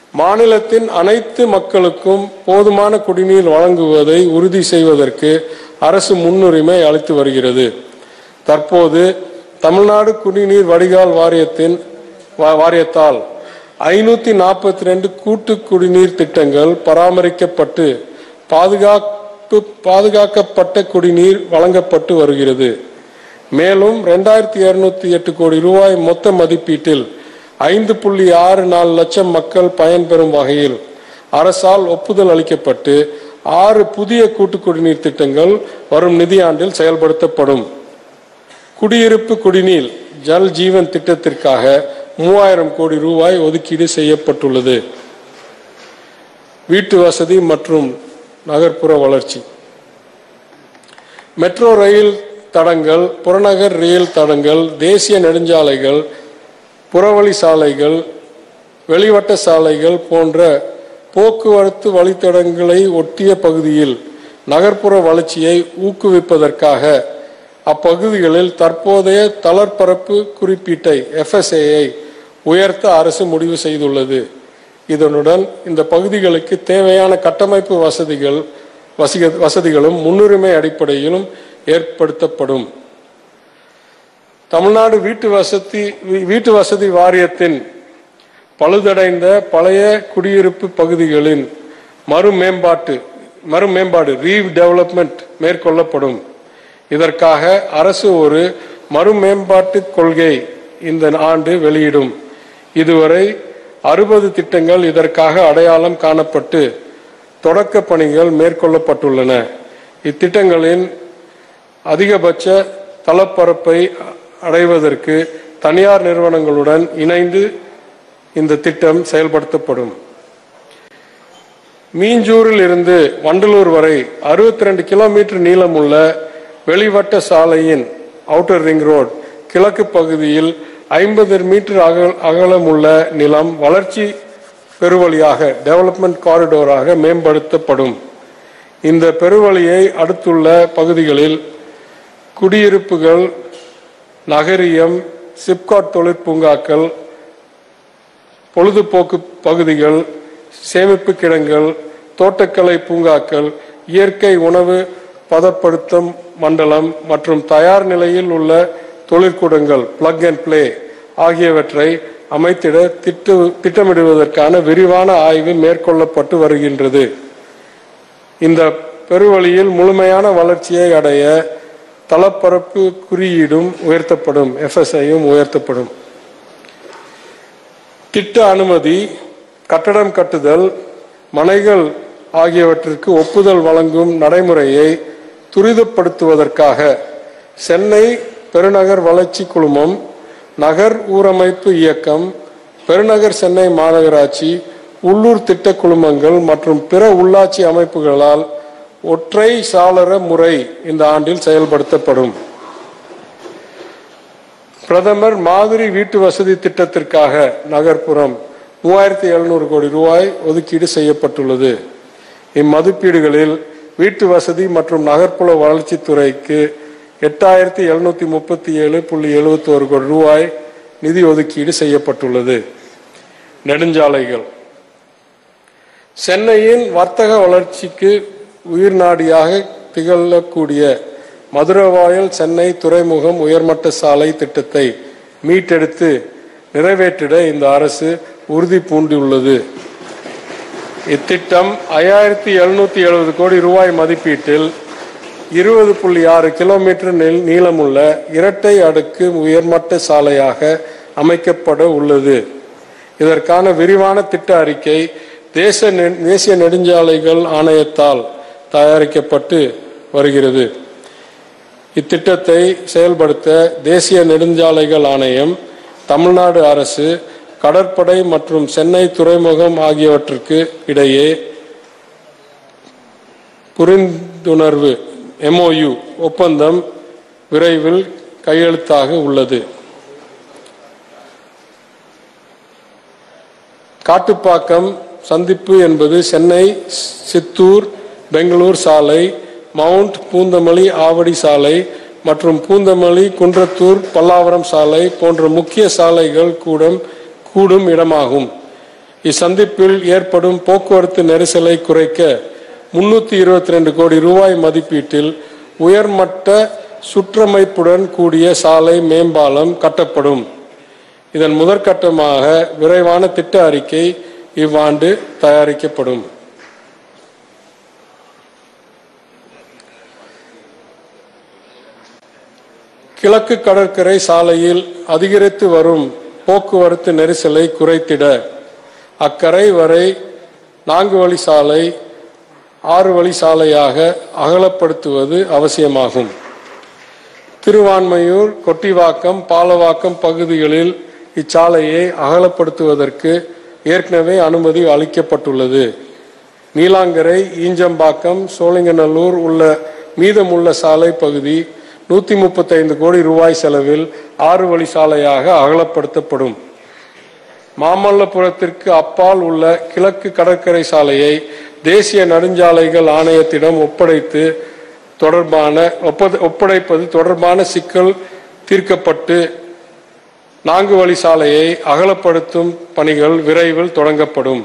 மாநிலத்தின் அனைத்து மக்களுக்கும் போதுமான குடிநீர் வழங்குவதை உறுதி செய்வதற்கு அரசு முன்னுரிமை அளித்து வருகிறது தற்போது தமிழ்நாடு குடிநீர் வடிகால் வாரியத்தின் வா- வாரியத்தால் ஐநூத்தி நாற்பத்தி ரெண்டு கூட்டு குடிநீர் திட்டங்கள் பராமரிக்கப்பட்டு பாதுகாப்பு பாதுகாக்கப்பட்ட குடிநீர் வழங்கப்பட்டு வருகிறது மேலும் ரெண்டாயிரத்தி இருநூத்தி எட்டு கோடி ரூபாய் மொத்த மதிப்பீட்டில் ஐந்து புள்ளி ஆறு நாலு லட்சம் மக்கள் பயன்பெறும் வகையில் அரசால் ஒப்புதல் அளிக்கப்பட்டு ஆறு புதிய கூட்டு குடிநீர் திட்டங்கள் வரும் நிதியாண்டில் செயல்படுத்தப்படும் குடியிருப்பு குடிநீர் ஜல் ஜீவன் திட்டத்திற்காக மூவாயிரம் கோடி ரூபாய் ஒதுக்கீடு செய்யப்பட்டுள்ளது வீட்டு வசதி மற்றும் நகர்ப்புற வளர்ச்சி மெட்ரோ ரயில் தடங்கள் புறநகர் ரயில் தடங்கள் தேசிய நெடுஞ்சாலைகள் புறவழி சாலைகள் வெளிவட்ட சாலைகள் போன்ற போக்குவரத்து வழித்தடங்களை ஒட்டிய பகுதியில் நகர்ப்புற வளர்ச்சியை ஊக்குவிப்பதற்காக அப்பகுதிகளில் தற்போதைய தளர்பரப்பு குறிப்பீட்டை எஃப்எஸ்ஏயை உயர்த்த அரசு முடிவு செய்துள்ளது இதனுடன் இந்த பகுதிகளுக்கு தேவையான கட்டமைப்பு வசதிகள் வசிக- வசதிகளும் முன்னுரிமை அடிப்படையிலும் ஏற்படுத்தப்படும் தமிழ்நாடு வீட்டு வசதி வீ- வீட்டு வசதி வாரியத்தின் பழுதடைந்த பழைய குடியிருப்பு பகுதிகளின் மறு மேம்பாட்டு மறு மேம்பாடு ரீடெவலப்மெண்ட் மேற்கொள்ளப்படும் இதற்காக அரசு ஒரு மறு மேம்பாட்டு கொள்கை இந்த ஆண்டு வெளியிடும் இதுவரை அறுபது திட்டங்கள் இதற்காக அடையாளம் காணப்பட்டு தொடக்க பணிகள் மேற்கொள்ளப்பட்டுள்ளன இத்திட்டங்களின் அதிகபட்ச தளப்பரப்பை அடைவதற்கு தனியார் நிறுவனங்களுடன் இணைந்து இந்த திட்டம் செயல்படுத்தப்படும் மீஞ்சூரில் இருந்து வண்டலூர் வரை 62 கிலோமீட்டர் நீளமுள்ள வெளிவட்ட சாலையின் அவுட்டர் ரிங் ரோட் கிழக்கு பகுதியில் 50 மீட்டர் அகல அகலமுள்ள நிலம் வளர்ச்சி பெருவழியாக டெவலப்மெண்ட் காரிடோராக மேம்படுத்தப்படும் இந்த பெருவழியை அடுத்துள்ள பகுதிகளில் குடியிருப்புகள் நகரியம் சிப்காட் தொழிற்பூங்காக்கள் பொழுதுபோக்கு பகுதிகள் சேமிப்பு கிடங்கள் தோட்டக்கலை பூங்காக்கள் இயற்கை உணவு பதப்படுத்தும் மண்டலம் மற்றும் தயார் நிலையில் உள்ள தொழிற்கூடங்கள் பிளக் அண்ட் பிளே ஆகியவற்றை அமைத்திட திட்டு திட்டமிடுவதற்கான விரிவான ஆய்வு மேற்கொள்ளப்பட்டு வருகின்றது இந்த பெருவழியில் முழுமையான வளர்ச்சியை அடைய தளப்பரப்பு குறியீடும் உயர்த்தப்படும் எஃப்எஸ்ஐயும் உயர்த்தப்படும் திட்ட அனுமதி கட்டடம் கட்டுதல் மனைகள் ஆகியவற்றிற்கு ஒப்புதல் வழங்கும் நடைமுறையை துரிதப்படுத்துவதற்காக சென்னை பெருநகர் வளர்ச்சி குழுமம் நகர் ஊரமைப்பு இயக்கம் பெருநகர் சென்னை மாநகராட்சி உள்ளூர் திட்ட குழுமங்கள் மற்றும் பிற உள்ளாட்சி அமைப்புகளால் ஒற்றை சாளர முறை இந்த ஆண்டில் செயல்படுத்தப்படும் பிரதமர் மாதிரி வீட்டு வசதி திட்டத்திற்காக நகர்ப்புறம் மூவாயிரத்தி எழுநூறு கோடி ரூபாய் ஒதுக்கீடு செய்யப்பட்டுள்ளது இம்மதிப்பீடுகளில் வீட்டு வசதி மற்றும் நகர்ப்புற வளர்ச்சித்துறைக்கு எட்டாயிரத்தி எழுநூத்தி முப்பத்தி ஏழு புள்ளி எழுபத்தி ஒரு கோடி ரூபாய் நிதி ஒதுக்கீடு செய்யப்பட்டுள்ளது நெடுஞ்சாலைகள் சென்னையின் வர்த்தக வளர்ச்சிக்கு உயிர்நாடியாக திகழக்கூடிய மதுரவாயல் சென்னை துறைமுகம் உயர்மட்ட சாலை திட்டத்தை மீட்டெடுத்து நிறைவேற்றிட இந்த அரசு உறுதி பூண்டியுள்ளது இத்திட்டம் ஐயாயிரத்தி எழுநூத்தி எழுபது கோடி ரூபாய் மதிப்பீட்டில் இருபது புள்ளி ஆறு கிலோமீட்டர் நீள்- நீளமுள்ள இரட்டை அடுக்கு உயர்மட்ட சாலையாக அமைக்கப்பட உள்ளது இதற்கான விரிவான திட்ட அறிக்கை தேச நெ- தேசிய நெடுஞ்சாலைகள் ஆணையத்தால் தயாரிக்கப்பட்டு வருகிறது இத்திட்டத்தை செயல்படுத்த தேசிய நெடுஞ்சாலைகள் ஆணையம் தமிழ்நாடு அரசு கடற்படை மற்றும் சென்னை துறைமுகம் ஆகியவற்றுக்கு இடையே புரிந்துணர்வு எம்ஓயு ஒப்பந்தம் விரைவில் கையெழுத்தாக உள்ளது காட்டுப்பாக்கம் சந்திப்பு என்பது சென்னை சித்தூர் பெங்களூர் சாலை மவுண்ட் பூந்தமல்லி ஆவடி சாலை மற்றும் பூந்தமல்லி குன்றத்தூர் பல்லாவரம் சாலை போன்ற முக்கிய சாலைகள் கூடும் கூடும் இடமாகும் இச்சந்திப்பில் ஏற்படும் போக்குவரத்து நெரிசலை குறைக்க முன்னூத்தி இருபத்தி ரெண்டு கோடி ரூபாய் மதிப்பீட்டில் உயர்மட்ட சுற்றமைப்புடன் கூடிய சாலை மேம்பாலம் கட்டப்படும் இதன் முதற்கட்டமாக விரைவான திட்ட அறிக்கை இவ்வாண்டு தயாரிக்கப்படும் கிழக்கு கடற்கரை சாலையில் அதிகரித்து வரும் போக்குவரத்து நெரிசலை குறைத்திட அக்கரை வரை நான்கு வழி சாலை ஆறு வழி சாலையாக அகலப்படுத்துவது அவசியமாகும் திருவான்மையூர் கொட்டிவாக்கம் பாலவாக்கம் பகுதிகளில் இச்சாலையை அகலப்படுத்துவதற்கு ஏற்கனவே அனுமதி அளிக்கப்பட்டுள்ளது நீலாங்கரை ஈஞ்சம்பாக்கம் சோழிங்கநல்லூர் உள்ள மீதமுள்ள சாலை பகுதி நூத்தி முப்பத்தைந்து கோடி ரூபாய் செலவில் ஆறு வழி சாலையாக அகலப்படுத்தப்படும் மாமல்லபுரத்திற்கு அப்பால் உள்ள கிழக்கு கடற்கரை சாலையை தேசிய நெடுஞ்சாலைகள் ஆணையத்திடம் ஒப்படைத்து தொடர்பான ஒப்பத- ஒப்படைப்பது தொடர்பான சிக்கல் தீர்க்கப்பட்டு நான்கு வழி சாலையை அகலப்படுத்தும் பணிகள் விரைவில் தொடங்கப்படும்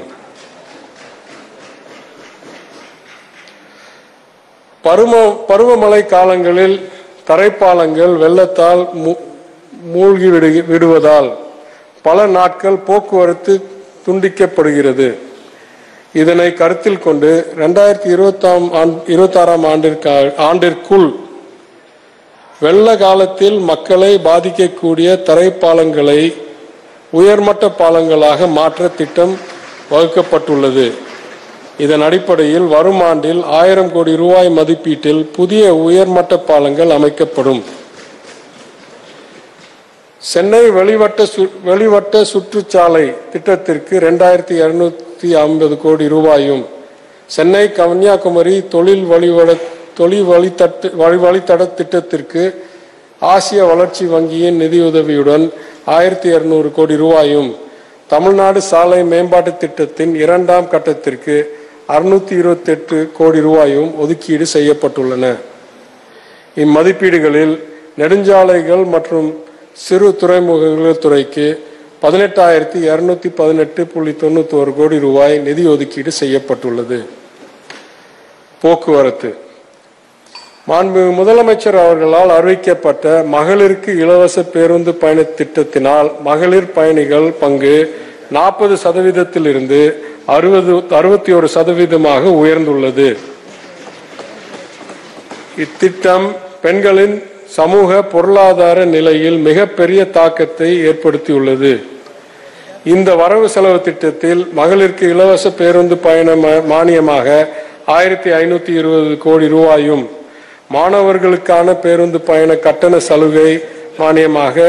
பருவ பருவமழை காலங்களில் தரைப்பாலங்கள் வெள்ளத்தால் மூ- மூழ்கி விடு- விடுவதால் பல நாட்கள் போக்குவரத்து துண்டிக்கப்படுகிறது இதனை கருத்தில் கொண்டு இரண்டாயிரத்தி இருபத்தாம் இருபத்தாறாம் ஆண்டிற்கா ஆண்டிற்குள் வெள்ள காலத்தில் மக்களை பாதிக்கக்கூடிய தரைப்பாலங்களை உயர்மட்ட பாலங்களாக மாற்ற திட்டம் வகுக்கப்பட்டுள்ளது இதன் அடிப்படையில் வரும் ஆண்டில் ஆயிரம் கோடி ரூபாய் மதிப்பீட்டில் புதிய உயர்மட்ட பாலங்கள் அமைக்கப்படும் சென்னை வெளிவட்ட சு- வெளிவட்ட சுற்றுச்சாலை திட்டத்திற்கு இரண்டாயிரத்தி இருநூத்தி ஐம்பது கோடி ரூபாயும் சென்னை கன்னியாகுமரி தொழில் வழிவட தொழில் வழித்தட்டு வழி வழித்தட திட்டத்திற்கு ஆசிய வளர்ச்சி வங்கியின் நிதியுதவியுடன் ஆயிரத்தி இருநூறு கோடி ரூபாயும் தமிழ்நாடு சாலை மேம்பாட்டு திட்டத்தின் இரண்டாம் கட்டத்திற்கு அறுநூத்தி இருபத்தி எட்டு கோடி ரூபாயும் ஒதுக்கீடு செய்யப்பட்டுள்ளன இம்மதிப்பீடுகளில் நெடுஞ்சாலைகள் மற்றும் சிறு துறைமுகங்கள் துறைக்கு பதினெட்டாயிரத்தி இருநூத்தி பதினெட்டு புள்ளி தொண்ணூத்தி ஒரு கோடி ரூபாய் நிதி ஒதுக்கீடு செய்யப்பட்டுள்ளது போக்குவரத்து மாண்புமிகு முதலமைச்சர் அவர்களால் அறிவிக்கப்பட்ட மகளிருக்கு இலவச பேருந்து பயண திட்டத்தினால் மகளிர் பயணிகள் பங்கு நாற்பது சதவீதத்திலிருந்து அறுபது அறுபத்தி ஒரு சதவீதமாக உயர்ந்துள்ளது இத்திட்டம் பெண்களின் சமூக பொருளாதார நிலையில் மிகப்பெரிய தாக்கத்தை ஏற்படுத்தியுள்ளது இந்த வரவு செலவு திட்டத்தில் மகளிருக்கு இலவச பேருந்து பயண ம- மானியமாக ஆயிரத்தி ஐநூத்தி இருபது கோடி ரூபாயும் மாணவர்களுக்கான பேருந்து பயண கட்டண சலுகை மானியமாக